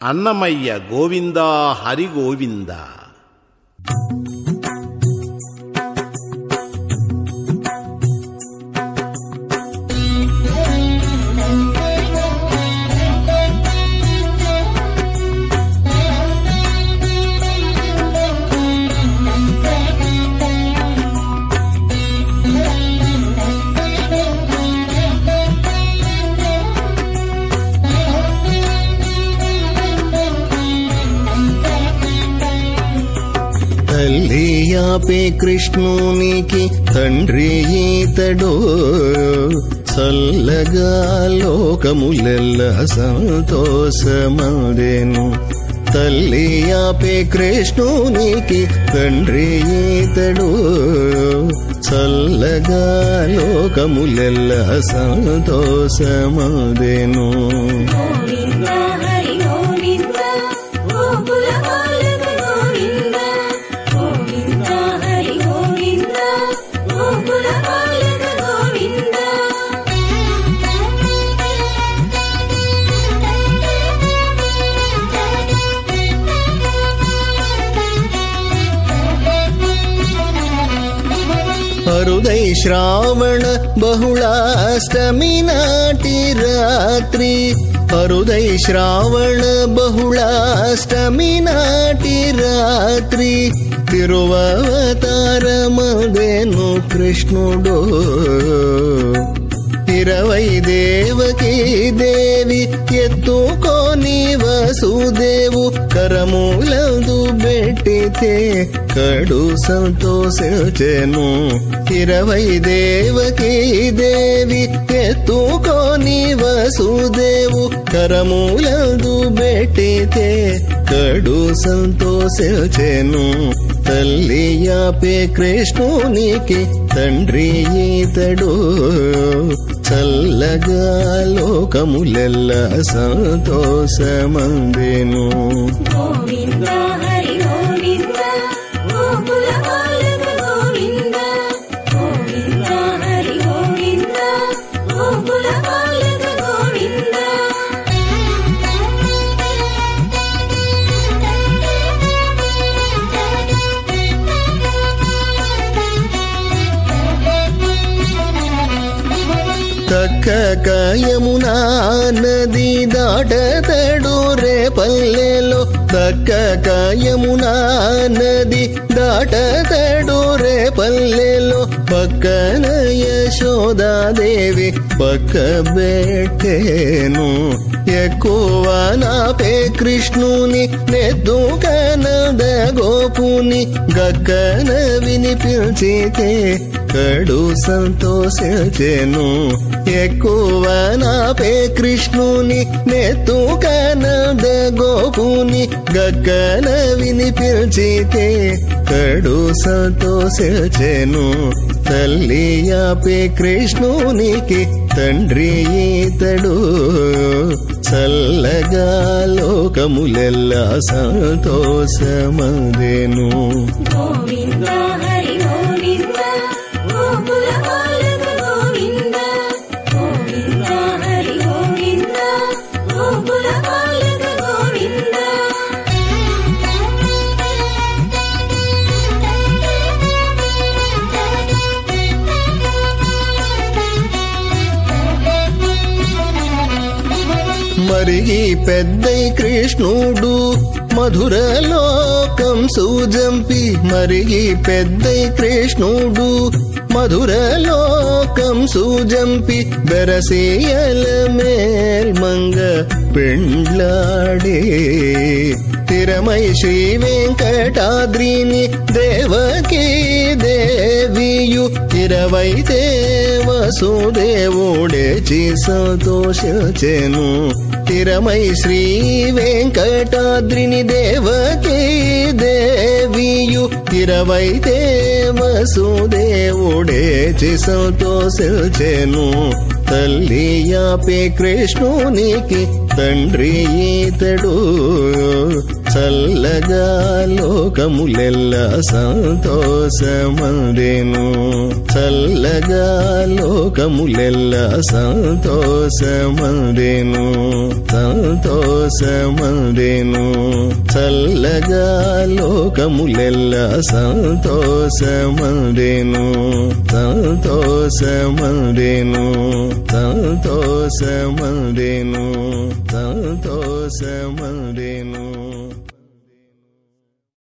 అన్నమయ్య గోవిందా హరి గోవింద తల్లి యాపే కృష్ణునికి తండ్రి ఈతడు చల్లగా లోకములెల్ల సంతోషమదేను తల్లి యాపే కృష్ణునికి తండ్రి ఈతడు చల్లగా లోకములెల్ల సంతోషమదేను గోవింద హరి గోవింద గోకుల బాలక గోవింద గోవింద హరి గోవింద గోకుల బాలక గోవింద అరుదై శ్రావణ బహుళాష్టమి నాటి రాత్రి అరుదై శ్రావణ బహుళాష్టమి నాటి రాత్రి తిరువవతారమదేను కృష్ణుడు ఇరవై దేవకి దేవి ఎత్తుకొని వసుదేవు కరములందు పెట్టితే కడు సంతోషించెను ఇరవై దేవకి దేవి ఎత్తుకొని వసుదేవు కరములందు పెట్టితే కడు సంతోషించెను తల్లి యాపే కృష్ణునికి తండ్రి ఈతడు చల్లగా లోకములెల్ల సంతోషమందెను గోవింద హరి గోవింద గోకుల బాలక గోవింద గోవింద హరి గోవింద గోకుల బాలక గోవింద తక్క కాయమునా నది దాటతడు రే పల్లెలో తక్క కాయమునా నది దాటతడు రే పల్లెలో పక్కన యశోదాదేవి పక్క బెట్టేను ఎక్కువ నాపే కృష్ణుని నెద్దు కనద గోపుని గక్కన వినిపించితే కడు సంతోషించెను ఎక్కువ నాపే కృష్ణుని నెత్తు కనద గోపుని గక్కన వినిపించితే కడు సంతోషించెను తల్లి యాపే కృష్ణునికి తండ్రి ఈతడు చల్లగా లోకములెల్ల సంతోషమదేను గోవింద హరి గోవింద గోకుల బాలక గోవింద గోవింద హరి గోవింద గోకుల బాలక గోవింద మరిగి పెద్దై కృష్ణుడు మధురలోకం సూజంపి మరిగి పెద్దై కృష్ణుడు మధురలోకం సూజంపి బెరసేయల మేల్మంగ పెండ్లాడే తిరమై శ్రీ వెంకటాద్రిని దేవకీ దేవియు ఇరవై వసుదేవుడేచి సంతోషించెను తిరమై శ్రీ వెంకటాద్రిని దేవకీ దేవియు ఇరవై వసుదేవుడేచి సంతోషించెను తల్లి యాపే కృష్ణునికి తండ్రి ఈతడు చల్ల చల్లగా లోకములెల్ల సంతోషమందెను చల్లగా లోకములెల్ల సంతోషమందెను సంతోషమందెను చల్లగా లోకములెల్ల సంతోషమందెను సంతోషమందెను సంతోషమందెను సంతోషమందెను